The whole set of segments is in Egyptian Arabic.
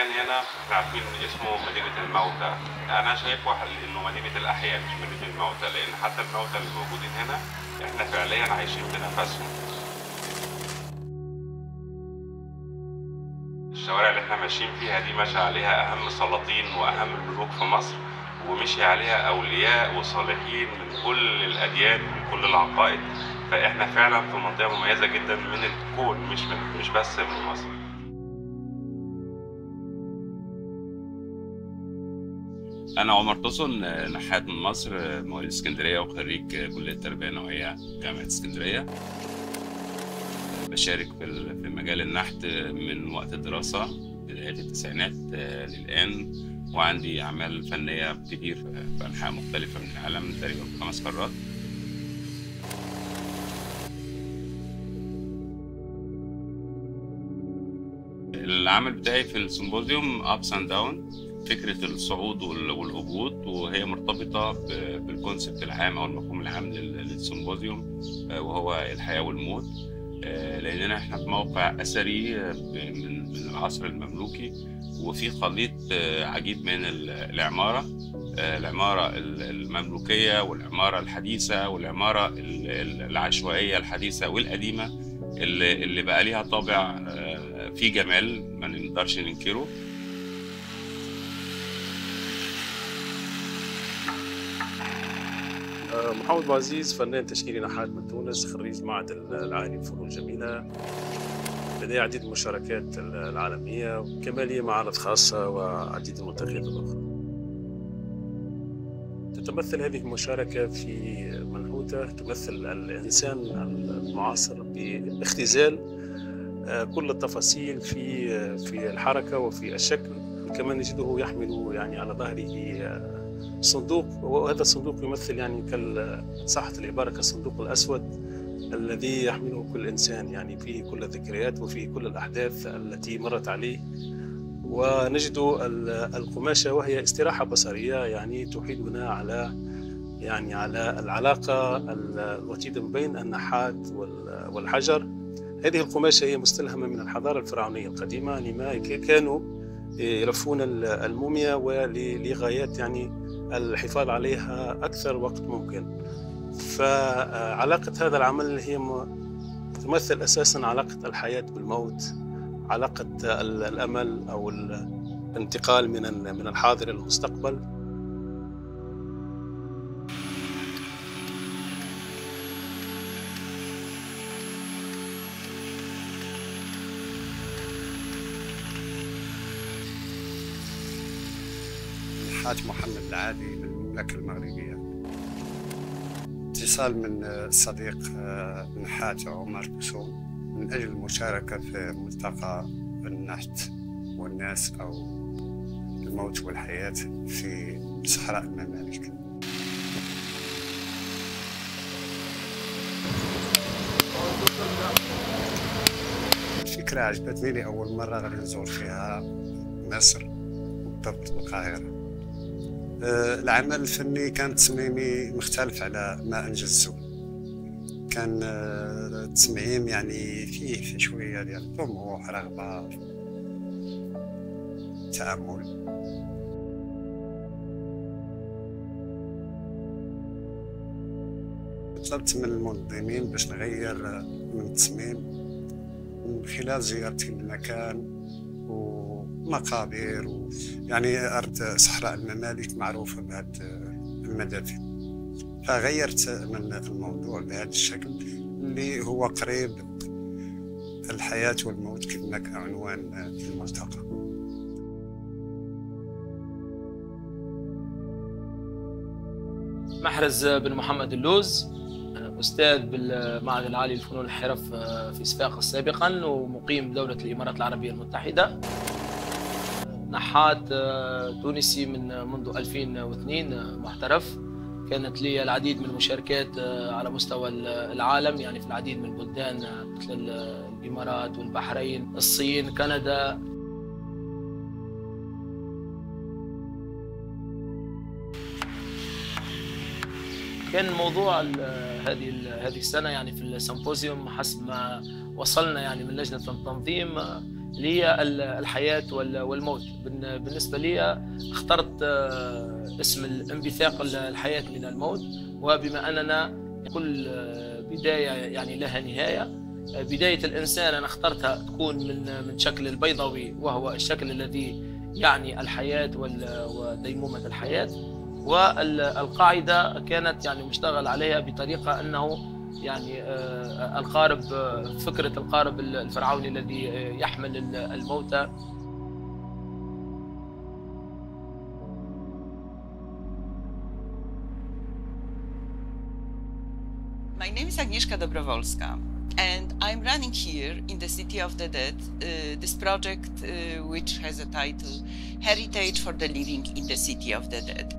المكان هنا احنا عارفين اسمه مدينة الموتى أنا شايف واحد إنه مدينة الأحياء مش مدينة الموتى لأن حتى الموتى اللي موجودين هنا احنا فعليا عايشين بنفسهم الشوارع اللي احنا ماشيين فيها دي ماشي عليها أهم سلاطين وأهم الملوك في مصر ومشي عليها أولياء وصالحين من كل الأديان ومن كل العقائد فاحنا فعلا في منطقة مميزة جدا من الكون مش من مش بس من مصر أنا عمر طسن نحات من مصر مواليد اسكندرية وخريج كلية التربية النوعية جامعة اسكندرية بشارك في ال- في مجال النحت من وقت الدراسة بداية التسعينات للآن وعندي أعمال فنية كتير في أنحاء مختلفة من العالم تقريبا في خمس قارات العمل بتاعي في السيمبوزيوم ابس اند داون فكره الصعود وال- والهبوط وهي مرتبطه ب- بالكونسبت العام او المفهوم العام لل- للسيمبوزيوم آه، وهو الحياه والموت آه، لاننا احنا في موقع اثري آه، ب- من من العصر المملوكي وفي خليط آه، عجيب من ال- العماره آه، العماره ال- المملوكيه والعماره الحديثه والعماره ال- ال- العشوائيه الحديثه والقديمه اللي اللي بقى ليها طابع آه، فيه جمال ما نقدرش ننكره آه، محمد أبو عزيز فنان تشكيلي نحات من تونس خريج معهد العالي للفنون الجميلة لديه عديد المشاركات العالمية وكما لي معارض خاصة وعديد الملتقيات الأخرى تتمثل هذه المشاركة في منحوتة تمثل الإنسان المعاصر باختزال آه، كل التفاصيل في في الحركة وفي الشكل كما نجده يحمل يعني على ظهره آه، صندوق وهذا الصندوق يمثل يعني كال صحة العبارة كالصندوق الأسود الذي يحمله كل إنسان يعني فيه كل الذكريات وفيه كل الأحداث التي مرت عليه ونجد ال- القماشة وهي استراحة بصرية يعني تحيلنا على يعني على العلاقة ال- الوطيدة بين النحات وال- والحجر هذه القماشة هي مستلهمة من الحضارة الفرعونية القديمة لما كانوا يلفون ال- الموميا ولغايات يعني الحفاظ عليها أكثر وقت ممكن فعلاقة هذا العمل هي م- تمثل أساسا علاقة الحياة بالموت علاقة ال- الأمل أو ال- الانتقال من ال- من الحاضر إلى المستقبل الحاج محمد العادي من المملكة المغربية اتصال من الصديق نحات عمر بسوم من أجل المشاركة في ملتقى النحت والناس أو الموت والحياة في صحراء الممالك الفكرة عجبتني لأول مرة غادي نزور فيها مصر بالضبط القاهرة آه، العمل الفني كان تصميمي مختلف على ما أنجزته كان آه، تصميم يعني فيه شوية ديال طموح رغبة تأمل طلبت من المنظمين باش نغير آه، من التصميم من خلال زيارتي للمكان ومقابر و يعني أرض صحراء الممالك معروفة بهذا المدافن فغيرت من الموضوع بهذا الشكل اللي هو قريب الحياة والموت كما كعنوان الملتقى محرز بن محمد اللوز أستاذ بالمعهد العالي للفنون الحرف في صفاقس سابقا ومقيم دولة الإمارات العربية المتحدة نحات تونسي من منذ 2002 محترف كانت لي العديد من المشاركات على مستوى العالم يعني في العديد من البلدان مثل الإمارات والبحرين الصين كندا كان موضوع هذه هذه السنه يعني في السيمبوزيوم حسب ما وصلنا يعني من لجنه التنظيم اللي هي ال- الحياه وال- والموت بالن- بالنسبه لي اخترت آه، اسم الانبثاق الحياه من الموت وبما اننا كل آه، بدايه يعني لها نهايه آه، بدايه الانسان انا اخترتها تكون من من شكل البيضاوي وهو الشكل الذي يعني الحياه وال- وديمومه الحياه والقاعده كانت يعني مشتغل عليها بطريقه انه يعني آه، القارب آه، فكره القارب الفرعوني الذي آه، يحمل ال- الموتى My name is Agnieszka Dobrowolska, and I'm running here in the City of the Dead uh, this project uh, which has a title Heritage for the Living in the City of the Dead.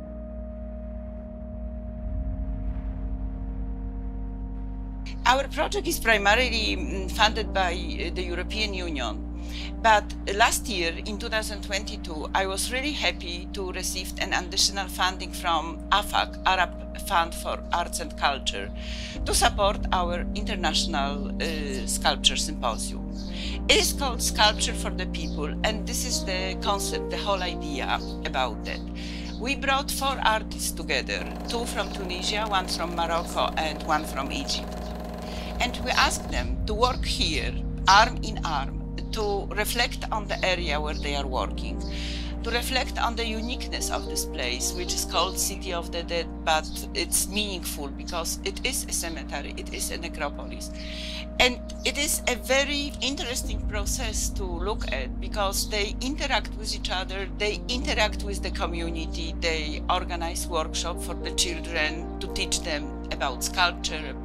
Our project is primarily mm, funded by uh, the European Union. But last year, in 2022, I was really happy to receive an additional funding from AFAC, Arab Fund for Arts and Culture, to support our international uh, sculpture symposium. It is called Sculpture for the People, and this is the concept, the whole idea about that. We brought four artists together, two from Tunisia, one from Morocco, and one from Egypt and we ask them to work here, arm in arm, to reflect on the area where they are working, to reflect on the uniqueness of this place, which is called City of the Dead, but it's meaningful because it is a cemetery, it is a necropolis. And it is a very interesting process to look at because they interact with each other, they interact with the community, they organize workshops for the children to teach them about sculpture,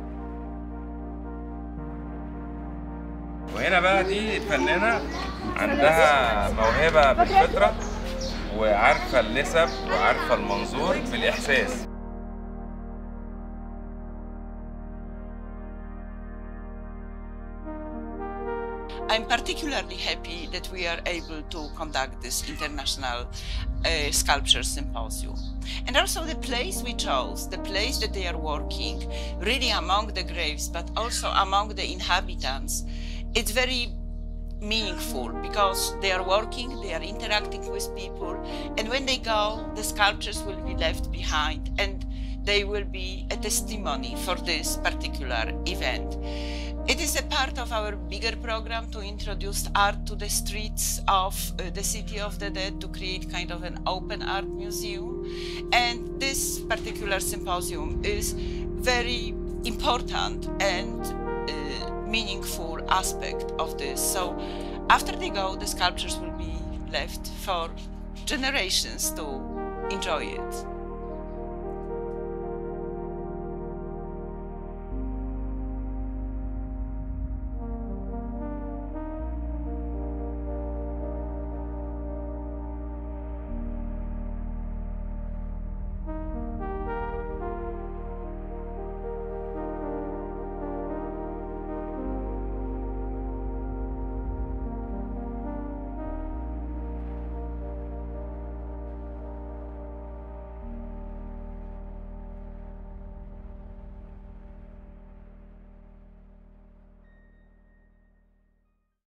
وهنا بقى دي فنانة عندها موهبة بالفطرة وعارفة النسب وعارفة المنظور بالإحساس I'm particularly happy that we are able to conduct this international uh, sculpture symposium. And also the place we chose, the place that they are working, really among the graves, but also among the inhabitants, it's very meaningful because they are working, they are interacting with people, and when they go, the sculptures will be left behind and they will be a testimony for this particular event. It is a part of our bigger program to introduce art to the streets of uh, the City of the Dead to create kind of an open art museum. And this particular symposium is very important and uh, meaningful aspect of this. So after they go, the sculptures will be left for generations to enjoy it.